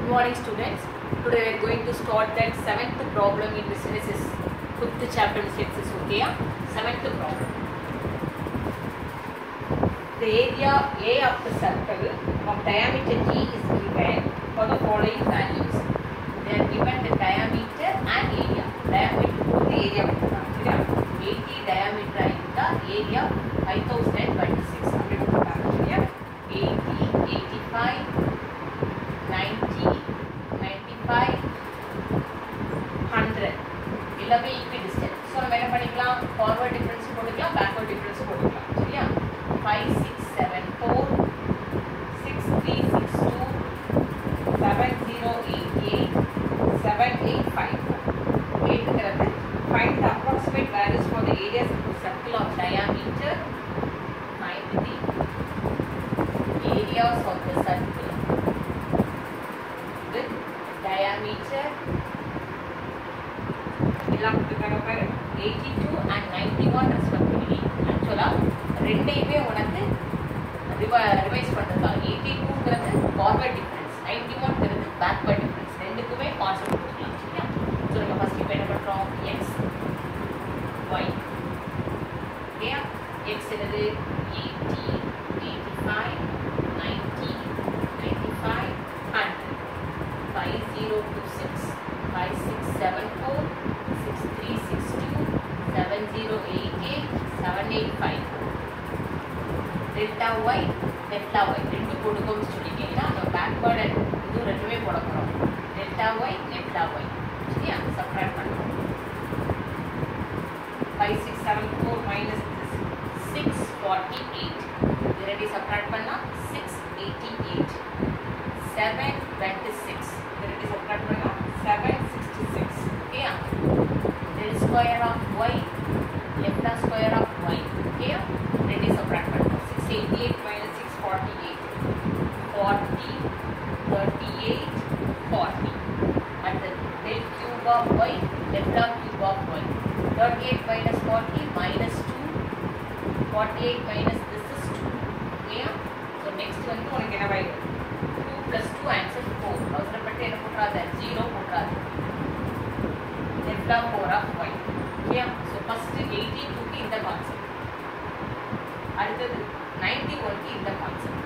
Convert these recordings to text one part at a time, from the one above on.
Good morning students. Today we are going to start that seventh problem in the Genesis fifth chapter in Genesis. Okay, yeah? seventh problem. The area A of the circle of diameter G is given for the following values. They are given the diameter and area. Diameter போட்டு area கொடுத்துருக்காங்க சரியா 80 diameter இருந்தா area 5026 அப்படி கொடுத்துருக்காங்க சரியா 80 85 90 95 100 எல்லாமே equi distance so நம்ம என்ன பண்ணிக்கலாம் ஃபார்வர்ட் டிஃபரன்ஸ் போட்டுக்கலாம் பேக்வர்ட் டிஃபரன்ஸ் போட்டுக்கலாம் சரியா five six seven four six three six two seven zero eight eight seven eight five கேட்டுக்கிறது find the approximate values for the areas of the circle of diameter find the areas of the circle with diameter எல்லாம் கொடுத்துருக்காங்க பாரு eighty two and ninety one respectively ஆக்சுவலாக ரெண்டையுமே உனக்கு revise பண்ணுறதா eighty டூங்கிறது forward difference ninety ஒன்ங்கிறது backward difference ரெண்டுக்குமே கான்செப்ட் கொடுத்துக்கலாம் சரியா ஸோ நம்ம ஃபஸ்ட் இப்போ என்ன பண்ணுறோம் எக்ஸ் ஒய் ஓகேயா எக்ஸ் என்னது eighty eighty five ninety ninety five hundred five zero two six five six seven four six three six two seven zero eight eight seven eight five delta Y delta Y ரெண்டு கொடுக்கும்னு சொல்லிட்டீங்கன்னா நம்ம backward and இது ரெண்டுமே போட போகிறோம் delta Y delta Y சரியா subtract பண்ணுறோம் five six seven four minus six forty eight இது ரெண்டையும் சப்ராக்ட் பண்ணால் six eighty eight seven twenty six இது ரெண்டையும் சப்ராக்ட் பண்ணால் செவன் சிக்ஸ்டி சிக்ஸ் ஓகேயா டெல் ஸ்கொயர் ஆஃப் ஒய் லெஃப்டா ஸ்கொயர் ஆஃப் ஒய் ஓகேயா ரெண்டையும் சப்ராக்ட் பண்ணுறோம் six eighty eight minus six forty eight forty thirty eight forty அடுத்தது del cube of y left of cube of y 38 minus 40 minus 2 48 minus this is 2 okay so next வந்து உனக்கு என்ன வரும் 2 plus 2 answer 4 அவசரப்பட்டு என்ன போட்றாத 0 போட்றாத left of 4 of y okay so first 82 க்கு இந்த concept அடுத்தது 91 க்கு இந்த கான்செப்ட்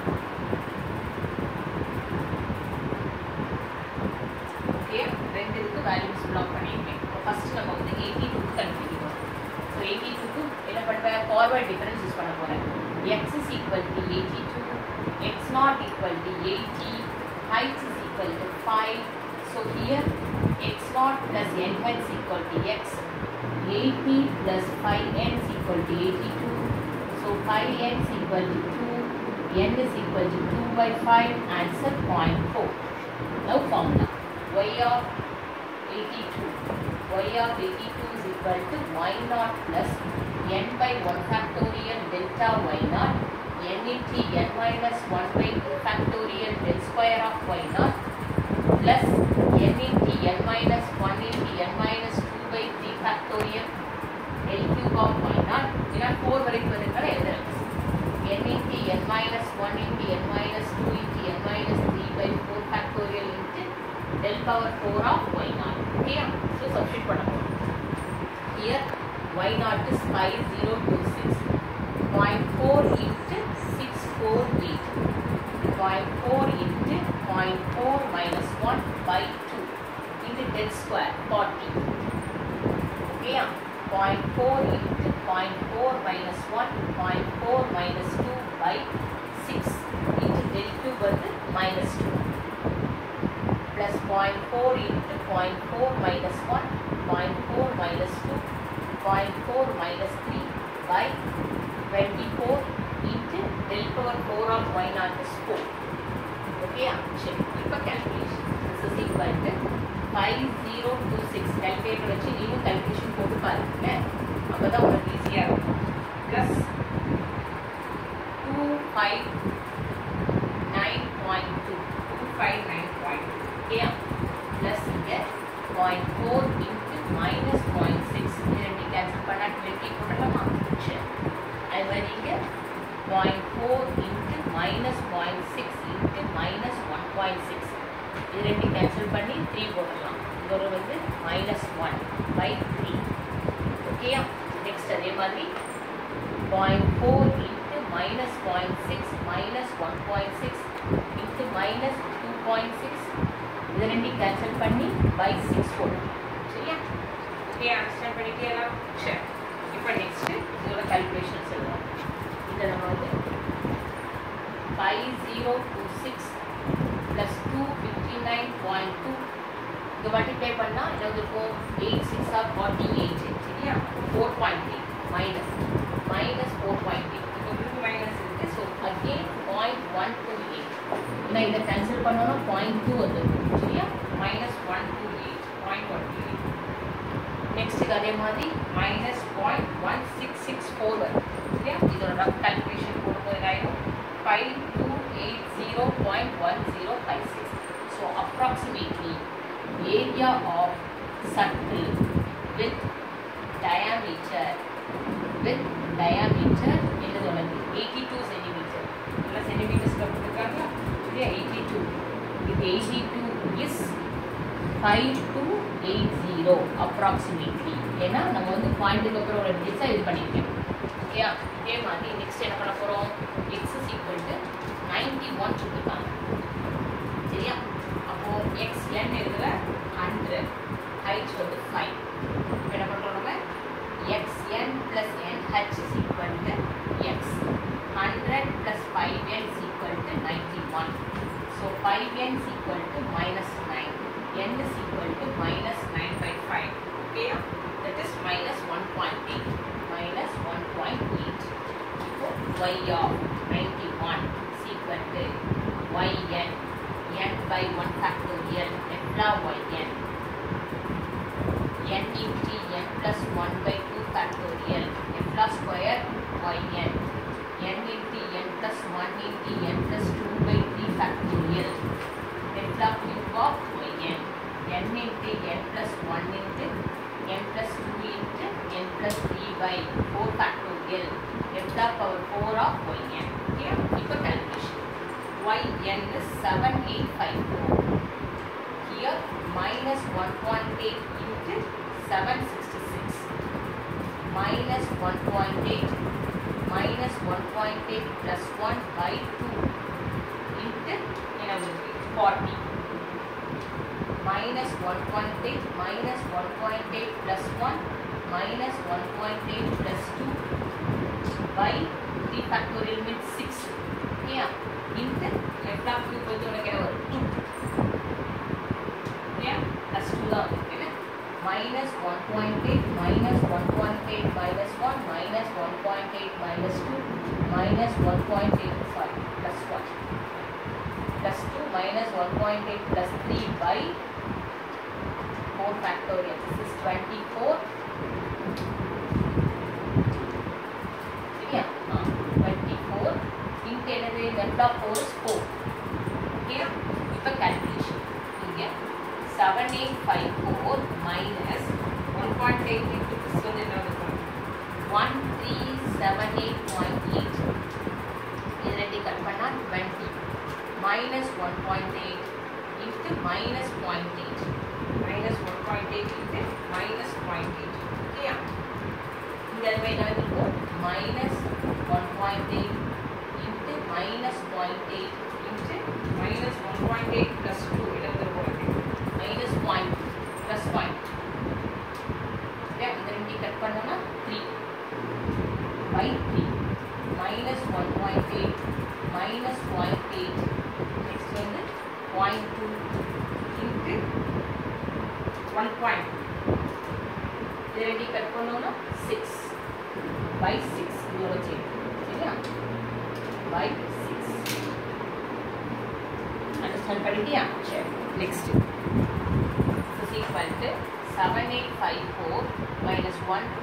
ஓகே ரெண்டு இதுக்கு வேல்யூஸ் பிளாக் பண்ணியிருக்கேன் இப்போ ஃபர்ஸ்ட் நம்ம வந்து எயிட்டி டூக்கு கண்டுபிடிக்கணும் ஸோ எயிட்டி டூக்கு என்ன பண்ணுவேன் ஃபார்வர்ட் டிஃபரன்ஸ் யூஸ் பண்ண போகிறேன் X is equal to eighty two X naught equal to eighty H is equal to five so here X naught plus N H equal to X eighty plus five Ns equal to eighty two so five Ns equal to two n is equal to 2 by 5 answer 0.4 now formula y of 82 y of 82 is equal to y naught plus n by 1 factorial delta y naught n into n minus 1 by 2 factorial del square of y naught plus n into n minus 1 into n minus 2 by 3 factorial del cube of y naught ஏன்னா 4 வரைக்கும் வருதுனால எழுதுறேன் n into n minus 1 into n minus 2 into n minus 3 by 4 factorial into del power 4 of y naught. Okay, so substitute பண்ண போறோம். Here y naught is 5026. 0.4 into 648. 0.4 into 0.4 minus 1 by 2 into del square 40. Okay, 0.4 into 0.4 minus 1, 0.4 minus 2 by 6 into del cube வந்து minus 2 plus 0.4 into 0.4 minus 1, 0.4 minus 2, 0.4 minus 3 by 24 into del power 4 of y naught is 4. Okay, சரி இப்போ calculation. This is equal to 5026 calculator வச்சு நீயும் calculation போட்டு பாருங்க அப்பதான் உனக்கு ஈஸியா இருக்கும் plus 259.2 259.2 okay plus இங்க 0.4 into minus 0.6 இது ரெண்டு கேன்சல் பண்ணா 20 போடலாமா சரி அது மாதிரி இங்க 0.4 into minus 0.6 into minus 1.6 இது ரெண்டு கேன்சல் பண்ணி த்ரீ போடலாம் இது ஒரு வந்து மைனஸ் ஒன் பை த்ரீ ஓகேயா நெக்ஸ்ட் அதே மாதிரி point four into minus point six minus one point six into minus two point six இது ரெண்டையும் கேன்சல் பண்ணி பை சிக்ஸ் போடலாம் சரியா ஓகே அண்டர்ஸ்டாண்ட் பண்ணிட்டீங்களா சரி இப்போ நெக்ஸ்ட்டு இதோட கால்குலேஷன்ஸ் எழுதுவோம் இதை நம்ம வந்து five zero two six plus two fifty nine point two இங்கே மல்டிப்ளை பண்ணால் என்ன இருக்கும் eight six are forty eight சரியா four point eight minus minus four point eight இப்போ உங்களுக்கு மைனஸ் இருக்குது so again point one two eight இல்லை இதை கேன்சல் பண்ணோன்னா பாயிண்ட் டூ வந்துருக்கும் சரியா minus one two eight point one two eight நெக்ஸ்ட்டுக்கு அதே மாதிரி minus point one six six four வரும் சரியா இதோட ரஃப் கால்குலேஷன் போடும்போது ஆயிடும் five two eight zero point one zero five six so approximately area of circle with diameter with diameter என்னது உனக்கு எயிட்டி டூ சென்டிமீட்டர் இல்லை சென்டிமீட்டர்ஸில் கொடுத்துருக்காங்க இல்லையா எயிட்டி டூ இது eighty two is five two eight zero approximately ஏன்னா நம்ம வந்து பாயிண்ட்டுக்கு அப்புறம் ஒரு டிஜிட்ஸாக இது பண்ணியிருக்கோம் ஓகேயா இதே மாதிரி நெக்ஸ்ட் என்ன பண்ண போகிறோம் X is equal to ninety one கொடுத்துருக்காங்க சரியா அப்போது எக்ஸ் என் இதில் ஹண்ட்ரட் ஹைட் வந்து ஃபைவ் என்ன பண்ணுறோம் நம்ம X N plus N H is equal to X hundred plus five N is equal to ninety one so five N is equal to minus nine n is equal to minus 9 by 5 okay that is minus 1.8 minus 1.8 so y of 91 is equal to yn n by 1 factorial lambda yn n into n plus 1 by 2 factorial lambda square yn n into n plus 1 into n plus 2 by 3 factorial lambda cube of yn n into n plus 1 into n plus 2 into n plus 3 by 4 factorial lambda power 4 of yn okay இப்போ calculation yn is 7854 here minus 1.8 into 766 minus 1.8 minus 1.8 plus 1 by 2 into என்ன 40 minus 1.8 minus 1.8 plus 1 minus 1.8 plus 2 by 3 factorial means 6 okay into left of cube வந்து உனக்கு என்ன வரும் 2 okay plus 2 தான் வந்து என்ன minus 1.8 minus 1.8 minus 1 minus 1.8 minus 2 minus 1.8 sorry plus 1 plus 2 minus 1.8 plus 3 by 4 factorial. This is 24. சரியா? ஆ, 24 into என்னது left of 4 is 4. Okay? இப்போ calculation. இங்க 7854 minus 1.8 into this வந்து என்ன இருக்கும் 1378.8 இது ரெண்டு கட் பண்ணா 20 minus 1.8 into minus 0.8 minus 1.8 into minus 0.8 okay இங்க அதுவே என்ன இருக்கும் minus 1.8 into minus 0.8 into minus 1.8 plus 2 என்ன இருக்கும் minus 0 plus 0 இந்த ரெண்டு கட் பண்ணோம்னா 3 by 3 minus 1.8 minus 0.8 next வந்து 0.2 into 1 point இது ரெண்டு கட் பண்ணோம்னா 6 by 6 இதோட சேர்த்து சரியா by 6 அண்டர்ஸ்டாண்ட் பண்ணிட்டியா சரி next is equal to 7854 minus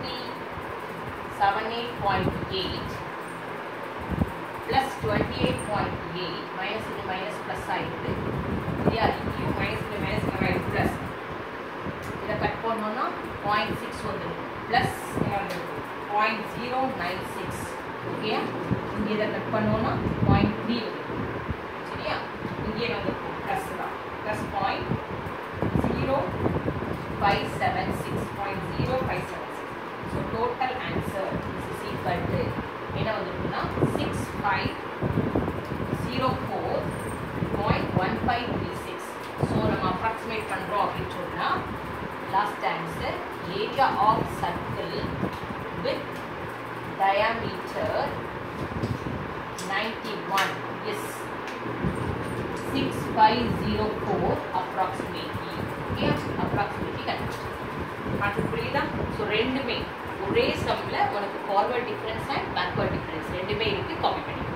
1378.8 plus 28.8 minus இது minus plus ஆயிடுது சரியா இங்கேயும் minus இது minus நம்ம ஆயிடுது plus இதை கட் பண்ணோம்னா பாயிண்ட் சிக்ஸ் வந்துடும் plus point zero nine six ஓகேயா இங்கே இதை கட் பண்ணோம்னா பாயிண்ட் த்ரீ வந்துடும் சரியா இங்கே வந்துருக்கும் ப்ளஸ் தான் plus five three six so நம்ம அப்ராக்சிமேட் பண்ணுறோம் அப்படின்னு சொன்னால் last answer area of circle with diameter 91 is 6504 approximately okay approximately correct அது புரியுதா ஸோ ரெண்டுமே ஒரே சம்மில் உனக்கு forward difference and backward difference ரெண்டுமே இருக்கு காப்பி பண்ணி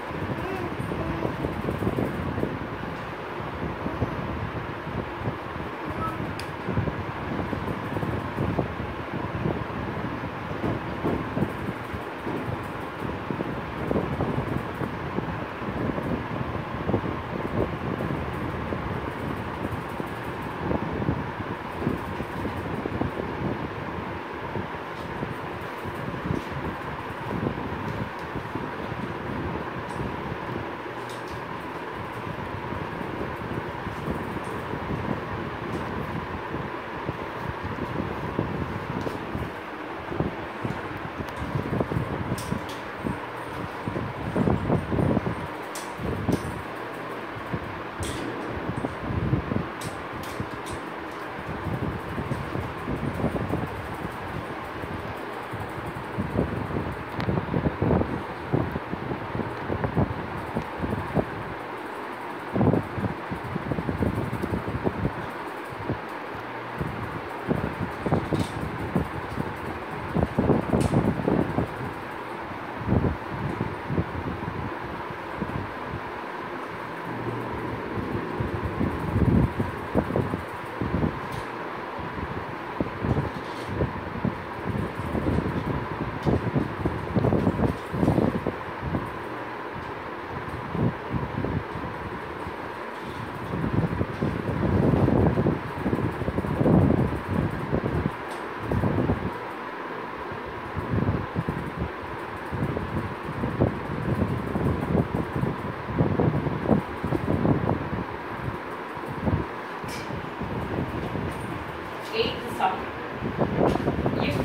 eighth sum if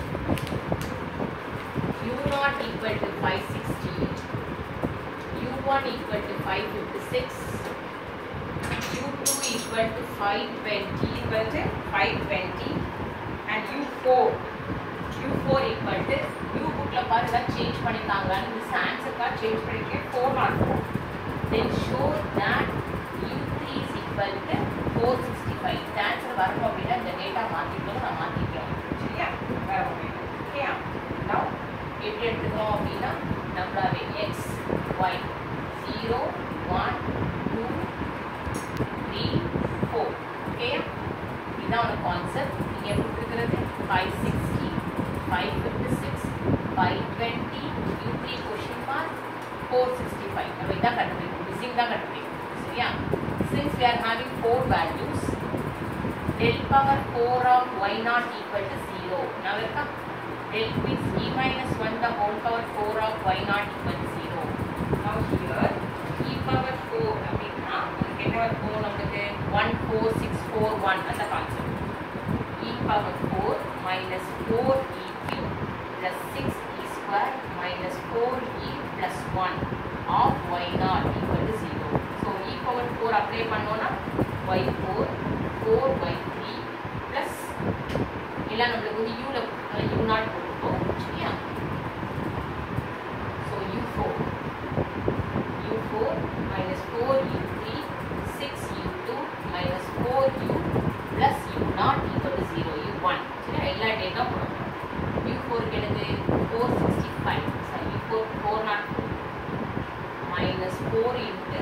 u naught equal to 560 u1 equal to 556 u2 equal to 520 equal to 520 and u4 u4 equal to u bookல பாருங்க சேஞ்ச் பண்ணிட்டாங்கன்னு மிஸ் ஆன்சர் கார்டு சேஞ்ச் பண்ணிருக்கேன் 404 then show that u3 is equal to 465 இந்த answer வரணும் அப்படின்னா இந்த data மாத்திக்கணும் நான் மாத்திக்கிறோம் சரியா வேற ஒன்று ஓகேயா now எப்படி எடுத்துக்கிறோம் அப்படின்னா நம்மளாவே x y 0 1 2 3 4 ஓகேயா இதான் ஒரு கான்செப்ட் இங்கே கொடுத்துருக்கிறது 560 556 520 u3 கொஷின் மார்க் 465 நம்ம இதான் கண்டுபிடிக்கணும் மிஸ்ஸிங் தான் கண்டுபிடிக்கணும் சரியா since we are having four values del power 4 of y not equal to 0 now இருக்கா del means e minus 1 the whole power 4 of y not equal to 0 now here e power 4 அப்படின்னா உங்களுக்கு என்ன இருக்கும் நம்மளுக்கு 1 4 6 4 1 அந்த concept e power 4 minus 4 e cube plus 6 e square minus 4 e plus 1 of y not equal to 0 so e power 4 apply பண்ணோம்னா y4 4y3 plus எல்லாம் நம்மளுக்கு வந்து u ல u நாட் போட்டுட்டோம் சரியா so u4 u4 minus 4u3 6u2 minus 4u plus u not equal to 0 u1 சரியா எல்லா data போடணும் u4 க்கு எனக்கு 465 sorry u4 4 not minus 4 into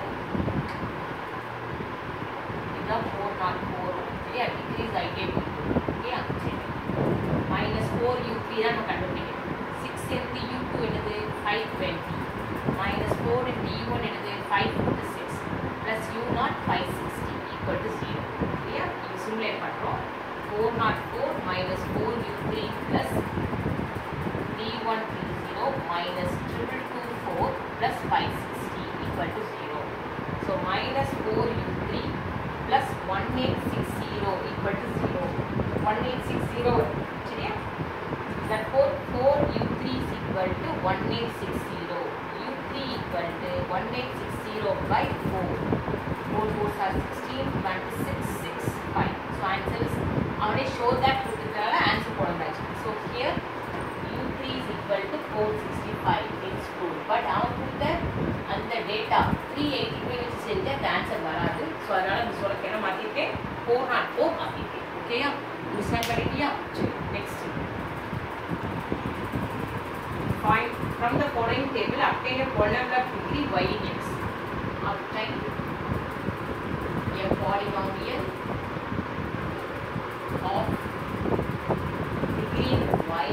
இதுதான் 4 not 4 சரியா டிகிரிஸ் ஆகிட்டே போயிடும் ஓகேயா சரி மைனஸ் ஃபோர் யூ த்ரீ தான் நம்ம கண்டுபிடிக்கணும் சிக்ஸ் இன்ட்டு யூ டூ என்னது five twenty minus four into U one என்னது five fifty six plus U naught five sixty equal to zero சரியா இது சிமுலேட் பண்ணுறோம் four naught four minus four U three plus three one three zero minus triple two four plus five sixty equal to zero so minus four U three plus one eight six zero equal to zero one eight six zero சரியா therefore 4u3 is equal to 1860 u3 equal to 1860 by 4 4 4 are 16, 26, 6, 5. So answer is, அவனே show that கொடுத்துருக்கனால answer போடந்தாச்சு. So here, U3 is equal to 465 it's true. But அவன் கொடுத்த அந்த data three eighty five வச்சு செஞ்சு அந்த ஆன்சர் வராது ஸோ அதனால மிஸ் உனக்கு என்ன மாற்றிருக்கேன் ஃபோர் நாட் ஃபோர் மாற்றிருக்கேன் ஓகேயா அண்டர்ஸ்டாண்ட் பண்ணிட்டியா சரி next Find from the following table obtain a polynomial degree y in x. Obtain a polynomial of degree y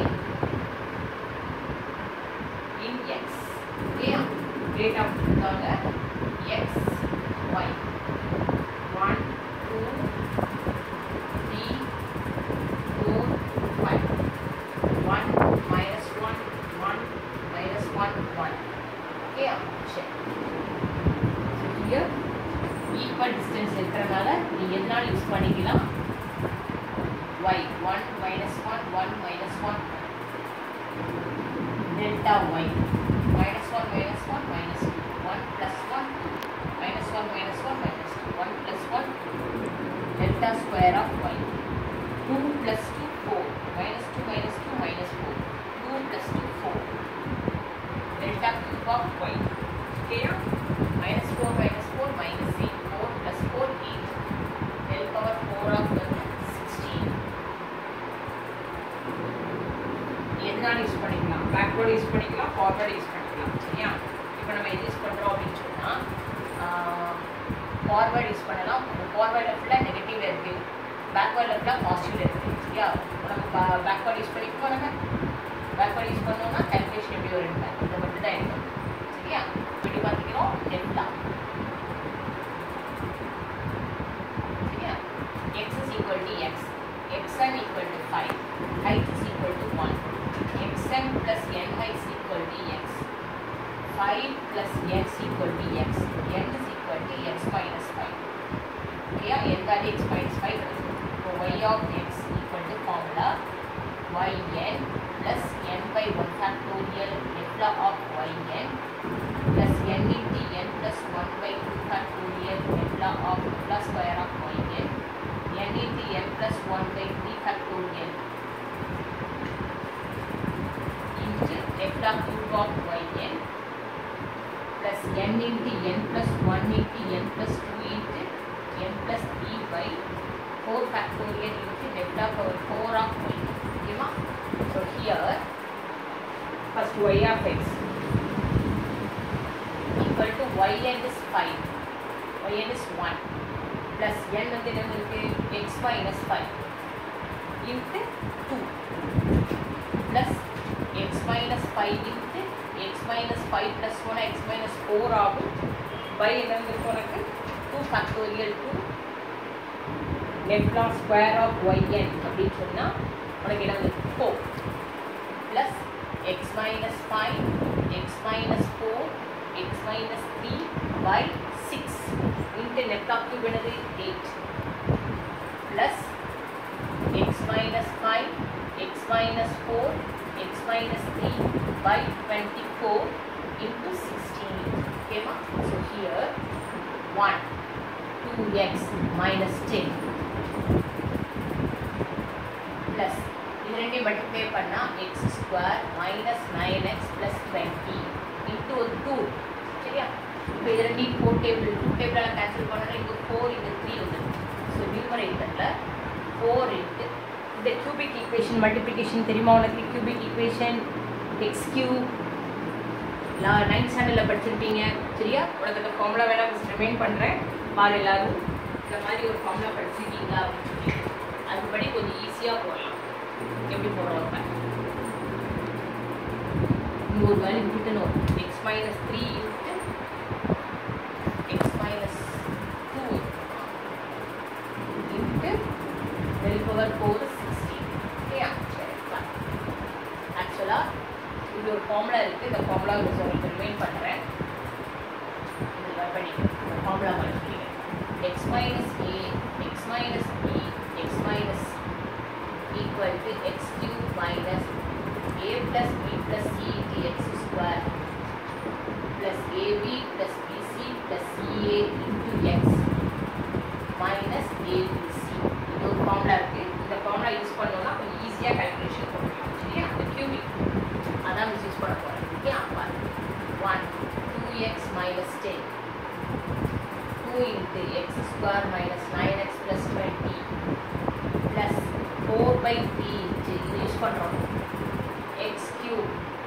in x. Okay, data கொடுத்தாங்க x y 1 2 3 4 5 1 minus 1 1 minus 1 1 okay check so here equal distance இருக்கிறனால நீ எதனால use பண்ணிக்கலாம் y 1 minus 1 1 minus 1 delta y minus 1 minus 1 minus 2 1 plus 1 minus 1 minus 1 minus 2 1 plus 1 delta square of y 2 plus 2 4 minus 2 minus 2 minus 4 2 plus 2 4 delta cube of y okay minus 4 minus 4 minus 8 4 plus 4 8 del power 4 of the 16 எதனால use பண்ணிக்கலாம் backward use பண்ணிக்கலாம் forward use பண்ணிக்கலாம் சரியா இப்போ நம்ம எது use பண்ணுறோம் அப்படின்னு சொன்னால் ஃபார்வர்டு யூஸ் பண்ணலாம் ஃபார்வர்டில் ஃபுல்லாக நெகட்டிவ் இருக்குது பேக்வேர்டில் ஃபுல்லாக பாசிட்டிவ் இருக்குது சரியா நம்ம பேக்வேர்டு யூஸ் பண்ணிக்கோ நம்ம பேக்வேர்டு யூஸ் பண்ணோம்னா கேல்குலேஷன் எப்படி வரும் இதை மட்டும் தான் இருக்கும் சரியா எப்படி பார்த்துக்கிறோம் டெல்டா சரியா x is equal to x xn equal to 5 height is equal to 1 xn plus n height is equal to x 5 plus x equal to x n is equal to x minus 5 okay n that x minus 5 so y of x equal to formula yn plus n by 1 factorial lambda of yn plus n into n plus 1 by 2 factorial lambda of plus square of yn n into n plus 1 by 3 factorial into lambda cube of yn plus n into n plus 1 into n plus 2 into n plus 3 by 4 factorial into lambda power 4 of y. Okay, ma? So here, first y of x equal to yn is 5, yn is 1 plus n வந்து என்ன இருக்கு x minus 5 into 2 plus x minus 5 into x minus 5 plus 1 x minus 4 ஆகும் by என்ன இருக்கு உனக்கு 2 factorial 2 left log square of yn அப்படின்னு சொன்னா உனக்கு என்ன வந்து 4 plus x minus 5 x minus 4 x minus 3 by 6 into left log cube என்னது 8 plus x minus 5 x minus 4 x minus 3 by 24 into 16 okay ma so here 1 2x minus 10 plus இது ரெண்டையும் multiply பண்ணா x square minus nine X plus twenty into ஒரு two சரியா இப்போ இது ரெண்டையும் four table two டேபிளால் கேன்சல் பண்ணனா இங்கே ஃபோர் இங்கே த்ரீ வந்துடும் ஸோ நியூமரேட்டரில் ஃபோர் இன்ட்டு இந்த கியூபிக் ஈக்குவேஷன் மல்டிப்ளிகேஷன் தெரியுமா உனக்கு கியூபிக் ஈக்குவேஷன் எக்ஸ் கியூப் நான் நைன்த் ஸ்டாண்டர்டில் படிச்சிருப்பீங்க சரியா உனக்கு அந்த ஃபார்முலா வேணா ரிமைண்ட் பண்ணுறேன் பாரு எல்லாரும் இந்த மாதிரி ஒரு ஃபார்முலா படிச்சிருக்கீங்களா அப்படின்னு சொல்லி அதுபடி கொஞ்சம் ஈஸியாக போடலாம் எப்படி போடுறோம் இங்கே ஒரு வேல்யூ விட்டுணும் X minus three into X minus two into del power four sixteen ஓகேயா சரி ஆக்சுவலாக இது ஒரு ஃபார்முலா இருக்குது இந்த ஃபார்முலா உங்களுக்கு ரிமைண்ட் பண்ணுறேன் இதில் படி இந்த ஃபார்முலா படிக்கிறீங்க x minus a x minus b x minus equal to x cube minus a plus b plus c into x square plus ab plus bc bc plus ca into x minus abc இது ஒரு formula இருக்குது இந்த formula use பண்ணோம்னா கொஞ்சம் ஈஸியாக calculation போடலாம் சரியா அந்த கியூபிக் அதான் மிஸ் யூஸ் பண்ண போகிறேன் ஓகே அப்பா one two x minus ten two into x square minus nine X plus twenty plus four by three into இது யூஸ் பண்ணுறோம் x cube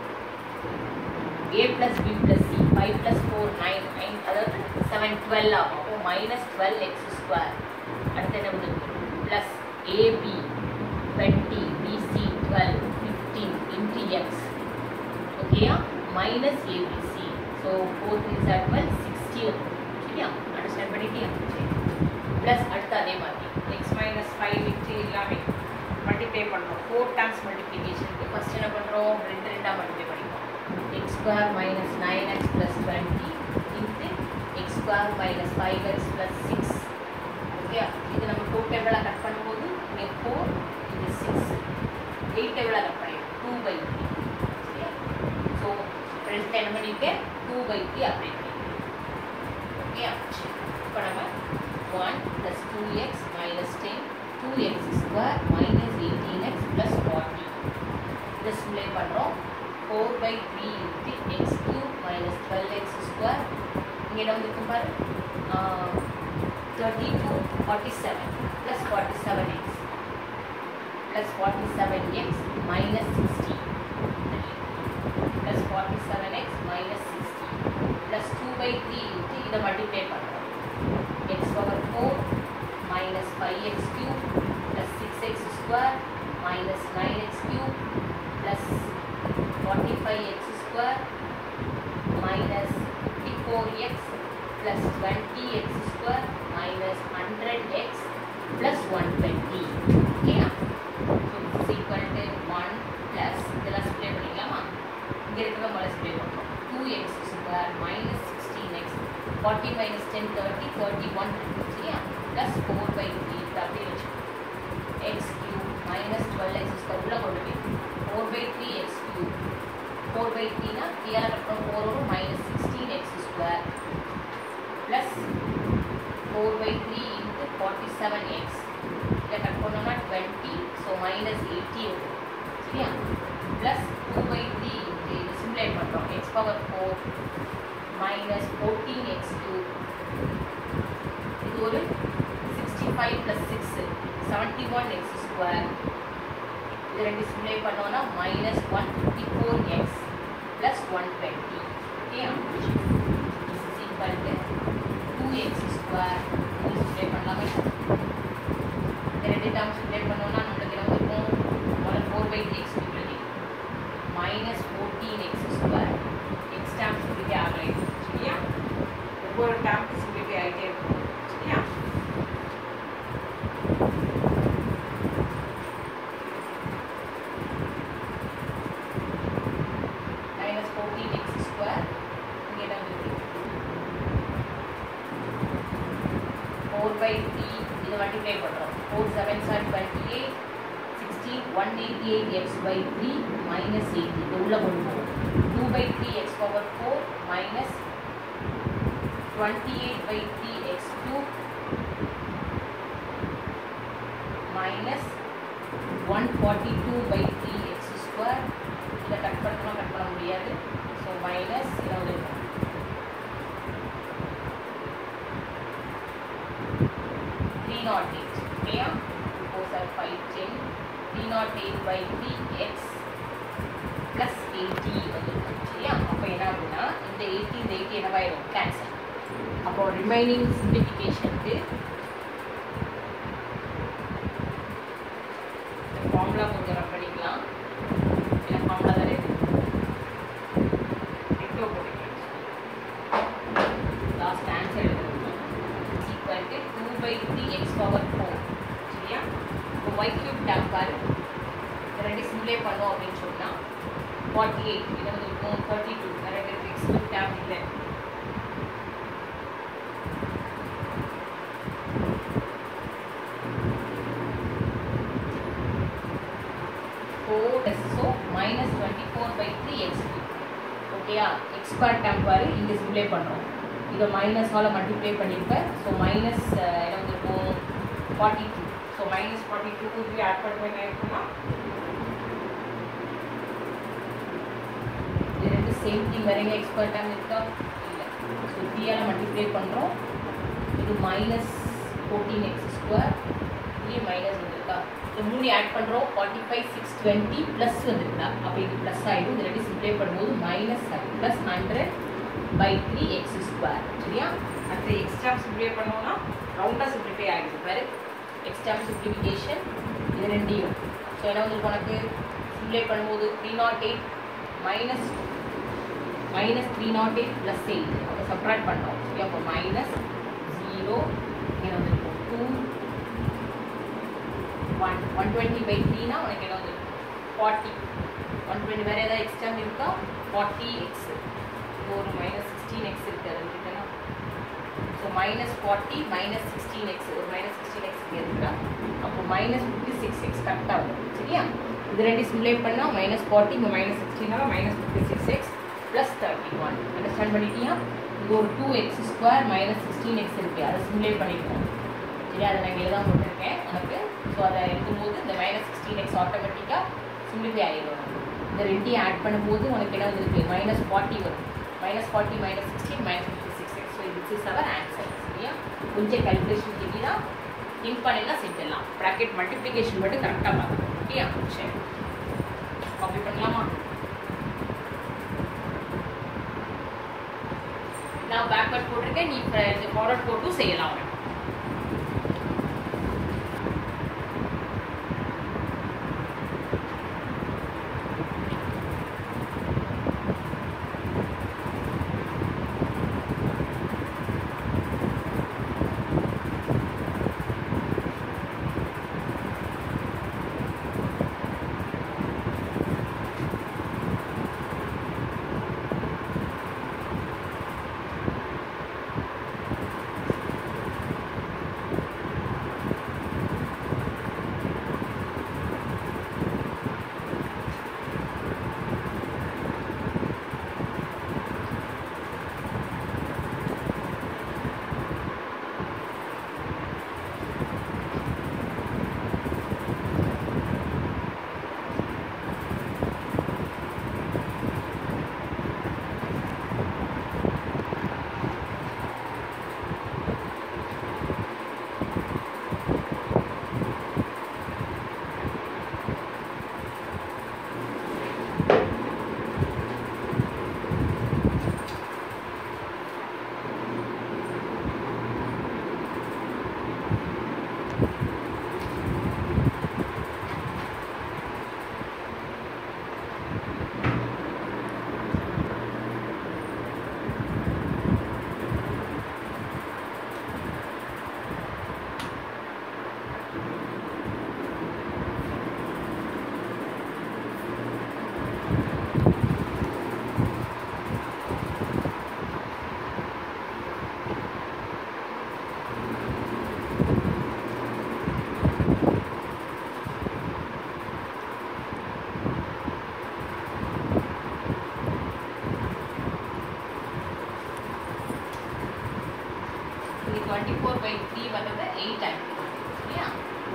a plus b plus c 5 plus 4 9 9 அதாவது 7 12 ஆகும் அப்போ minus twelve x square அடுத்து என்ன கொடுக்கு plus ab twenty bc twelve fifteen into x ஓகேயா minus abc so four three sir twelve sixteen சரியா அண்டர்ஸ்டாண்ட் பண்ணிட்டியா சரி ப்ளஸ் அடுத்து அதே மாதிரி எக்ஸ் மைனஸ் ஃபைவ் இன்ட்டு எல்லாமே மல்டிப்ளை பண்ணுறோம் ஃபோர் டைம்ஸ் மல்டிப்ளிகேஷனுக்கு ஃபஸ்ட் என்ன பண்ணுறோம் ரெண்டு ரெண்டாக மல்டிப்ளை பண்ணிப்போம் x square minus 9x plus 20 into x square minus 5x plus 6 okay இது நம்ம டூ டேபிளாக கட் பண்ணும்போது இங்கே ஃபோர் இது சிக்ஸ் எயிட் டேபிளாக கட் பண்ணிடுவோம் டூ பை த்ரீ சரியா ஸோ ஃப்ரெண்ட்ஸ் என்ன பண்ணியிருக்கேன் டூ பை த்ரீ அப்ளை பண்ணியிருக்கேன் ஓகே இப்போ நம்ம one plus two x minus ten two x square minus eighteen x plus forty இதை சிம்ப்ளை பண்ணுறோம் 4 by 3 into x cube minus 12x square இங்கே என்ன வந்து பாரு thirty two forty seven plus forty seven x plus forty seven x minus sixty plus forty seven x minus sixty plus two by three into இதை multiply பண்ணுறோம் x power four minus five x cube plus six x square minus nine x cube plus 45x square minus 54x plus 20x square minus 100x plus 120. Okay? So this is equal to 1 plus இதெல்லாம் ஸ்ப்ளே பண்ணிக்கலாமா இங்கே இருக்கிற முதல்ல simply பண்ணுறோம் two x square minus sixteen x forty minus ten thirty thirty one சரியா plus four by three அப்படியே வச்சு x cube minus twelve x square உள்ள கொண்டு போய் four by three x cube four by த்ரீனா த்ரீயால் அப்புறம் ஃபோர் வரும் minus sixteen x square plus four by three into forty seven x இதை கட் பண்ணோம்னா டுவெண்ட்டி ஸோ மைனஸ் எயிட்டி வரும் சரியா plus two by three into இது சிம்ப்ளை பண்ணுறோம் x power four minus fourteen x cube இது ஒரு sixty five plus six seventy one x square இது ரெண்டு சிம்ப்ளை பண்ணோம்னா minus one fifty four x plus one twenty okay is equal to two x square இது simply பண்ணலாமே இந்த ரெண்டு term சிம்ப்ளை பண்ணோம்னா நம்மளுக்கு என்ன இருக்கும் முதல்ல four by three x cube minus fourteen x square x term simplify ஆகலை சரியா ஒவ்வொரு டேர்முக்கு சிம்ப்ளிஃபை ஆகிட்டே இருக்கும் சரியா minus 14x square இங்கே என்ன வந்துருக்கு 4 by 3 இது மல்டிப்ளை பண்ணுறோம் 4 7s are 28 16 188 x by 3 minus 80 இது உள்ள கொண்டு போகும் 2 by 3 x power 4 minus 28 by 3 x cube minus 142 by 3 x square இதை கட் பண்ணணும் கட் பண்ண முடியாது ஸோ மைனஸ் இருபது இருக்கும் த்ரீ நாட் எயிட் ஓகேயா four sir five ten three not eight by three x plus eighty வந்துருக்கும் சரியா அப்போ என்ன ஆகுதுன்னா இந்த எயிட்டி இந்த எயிட்டி என்னவாயிரும் கேன்சல் அப்போ ரிமைனிங் சிம்பிளிஃபிகேஷனுக்கு ஃபார்முலா கொஞ்சம் ரன் பண்ணிக்கலாம் இல்லை ஃபார்முலா தானே எவ்வளோ போட்டுக்கலாம் லாஸ்ட் ஆன்சர் எழுதணும் equal to two by three x power four சரியா இப்போ ஒய் கியூப் டேம் பாரு இது ரெண்டு சிம்ப்ளே பண்ணோம் அப்படின்னு சொன்னால் ஃபார்ட்டி எயிட் இது வந்து இருக்கும் தேர்ட்டி டூ ரெண்டு எக்ஸ் கியூப் டேம் இல்லை four so minus twenty four by three x ஓகேயா எக்ஸ் ஸ்கொயர் டேம் பாரு இங்கே சிம்ப்ளே பண்ணுறோம் இதை மைனஸால் மல்டிப்ளை பண்ணியிருப்பேன் ஸோ மைனஸ் என்ன வந்திருக்கும் forty two so minus forty two இப்படி ஆட் பண்ணும்போது என்ன இருக்குன்னா இது ரெண்டு சேம் திங் வேற எங்கே எக்ஸ்பர்ட் டைம் இருக்கா இல்லை ஸோ த்ரீயால் மல்டிப்ளை பண்ணுறோம் இது மைனஸ் ஃபோர்டீன் எக்ஸ் ஸ்கொயர் இங்கே மைனஸ் வந்திருக்கா இது மூணு ஆட் பண்ணுறோம் forty five six twenty plus வந்திருக்கா அப்போ இது ப்ளஸ் ஆகிடும் இது ரெண்டு சிம்ப்ளை பண்ணும்போது minus plus hundred by three x square சரியா அடுத்து எக்ஸ்ட்ரா சிம்ப்ளை பண்ணோம்னா ரவுண்டாக சிம்ப்ளிஃபை ஆகிடுது பாரு எக்ஸ்ட்ரா சிம்ப்ளிஃபிகேஷன் இது ரெண்டையும் ஸோ என்ன வந்து உனக்கு சிம்ப்ளை பண்ணும்போது three not eight minus minus three not eight plus eight அதை சப்ராக்ட் பண்ணோம் சரி அப்போ மைனஸ் ஜீரோ இங்கே வந்து two one one twenty by த்ரீனா உனக்கு என்ன வந்து ஃபார்ட்டி ஒன் டுவெண்ட்டி வேறு ஏதாவது எக்ஸ்ட்ரா இருக்கா ஃபார்ட்டி எக்ஸ் ஒரு மைனஸ் சிக்ஸ்டீன் எக்ஸ் இருக்குது அது இருக்குன்னா so minus forty minus sixteen x ஒரு மைனஸ் சிக்ஸ்டீன் எக்ஸ் இங்கே இருக்கா அப்போ மைனஸ் ஃபிஃப்டி சிக்ஸ் எக்ஸ் கரெக்டாக வரும் சரியா இது ரெண்டு சிம்ப்ளை பண்ணால் மைனஸ் ஃபார்ட்டி இங்கே மைனஸ் சிக்ஸ்டீனால minus fifty six x plus thirty one understand பண்ணிட்டியா இங்கே ஒரு two x square minus sixteen x இருக்குது அதை சிம்ப்ளை பண்ணிப்போம் சரி அதை நான் இங்கே தான் போட்டிருக்கேன் உனக்கு ஸோ அதை எழுதும்போது இந்த மைனஸ் சிக்ஸ்டீன் எக்ஸ் ஆட்டோமேட்டிக்காக சிம்ப்ளிஃபை ஆகிடும் இந்த ரெண்டையும் ஆட் பண்ணும்போது உனக்கு என்ன வந்துருக்கு மைனஸ் ஃபார்ட்டி வரும் minus forty minus sixteen minus fifty six x so this is our answer சரியா கொஞ்சம் கல்குலேஷன் தெரியுதா திங்க் பண்ணினா செஞ்சிடலாம் ப்ராக்கெட் மல்டிப்ளிகேஷன் மட்டும் கரெக்டாக பார்க்கணும் ஓகேயா சரி காப்பி பண்ணலாமா நான் பேக்வர்ட் போட்டிருக்கேன் நீ ஃபார்வர்ட் போட்டும் செய்யலாம் உனக்கு டுவெண்ட்டி ஃபோர் பை த்ரீ வர்றது எயிட் ஆகிடும் சரியா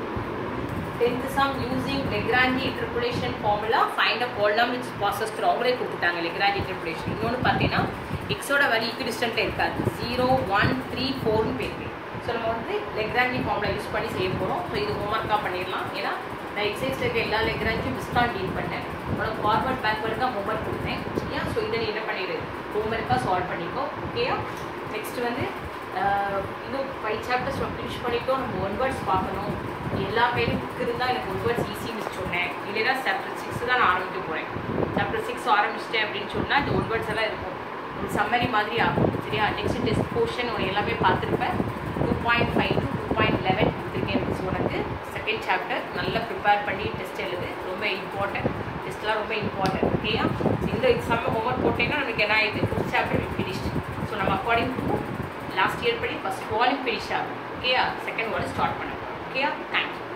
tenth sum using Lagrange interpolation formula find a கோல்டம் விச் பாசஸ் த்ரூ அவங்களே கொடுத்துட்டாங்க லெக்ராஞ்சி இன்டர்புலேஷன் இன்னொன்று பார்த்தீங்கன்னா எக்ஸோட வேல்யூ ஈக்குடிஸ்டண்ட்டாக இருக்காது ஜீரோ ஒன் த்ரீ ஃபோர்னு போயிருக்கு ஸோ நம்ம வந்து லெக்ராஞ்சி ஃபார்முலா யூஸ் பண்ணி செய்ய போகிறோம் ஸோ இது ஹோம்ஒர்க்காக பண்ணிடலாம் ஏன்னா நான் எக்ஸைஸில் இருக்க எல்லா லெக்ராஞ்சும் மிஸ் தான் டீல் பண்ணேன் உனக்கு ஃபார்வர்ட் பேக்வர்ட் தான் ஹோம்ஒர்க் கொடுத்தேன் சரியா ஸோ இதை நீ என்ன பண்ணிடு ஹோம்ஒர்க்காக சால்வ் பண்ணிக்கோ ஓகேயா நெக்ஸ்ட் வந்து ஆஹ் இன்னும் ஃபைவ் சாப்டர்ஸ் நம்ம ஃபினிஷ் பண்ணிட்டோம் நம்ம ஒன் வேர்ட்ஸ் பார்க்கணும் எல்லா பேரும் புக் இருந்தால் எனக்கு ஒன் வேர்ட்ஸ் ஈஸி மிஸ் சொன்னேன் இல்லைன்னா சாப்டர் சிக்ஸ் தான் நான் ஆரம்பிக்க போகிறேன் சாப்டர் சிக்ஸ் ஆரம்பிச்சிட்டேன் அப்படின்னு சொன்னால் இந்த ஒன் வேர்ட்ஸ் எல்லாம் இருக்கும் ஒரு சம்மரி மாதிரி ஆகும் சரியா நெக்ஸ்ட் டெஸ்ட் போர்ஷன் உனக்கு எல்லாமே பார்த்துருப்பேன் two point five to two point eleven கொடுத்துருக்கேன் மிஸ் உனக்கு செகண்ட் சாப்டர் நல்லா ப்ரிப்பேர் பண்ணி டெஸ்ட் எழுது ரொம்ப இம்பார்ட்டன்ட் டெஸ்ட்லாம் ரொம்ப இம்பார்ட்டன்ட் ஓகேயா இந்த எக்ஸாம் ஹோம்ஒர்க் போட்டேன்னா நமக்கு என்ன ஆயிடுது ஃபஸ்ட் சாப்டர் ஃபினிஷ்ட் ஸோ நம்ம அக்கார்டிங் டு லாஸ்ட் இயர் படி ஃபஸ்ட் வால்யூம் ஃபினிஷ் ஆகும் ஓகேயா செகண்ட் வால்யூம் ஸ்டார்ட் பண்ண போகிறோம் ஓகேயா தேங்க்யூ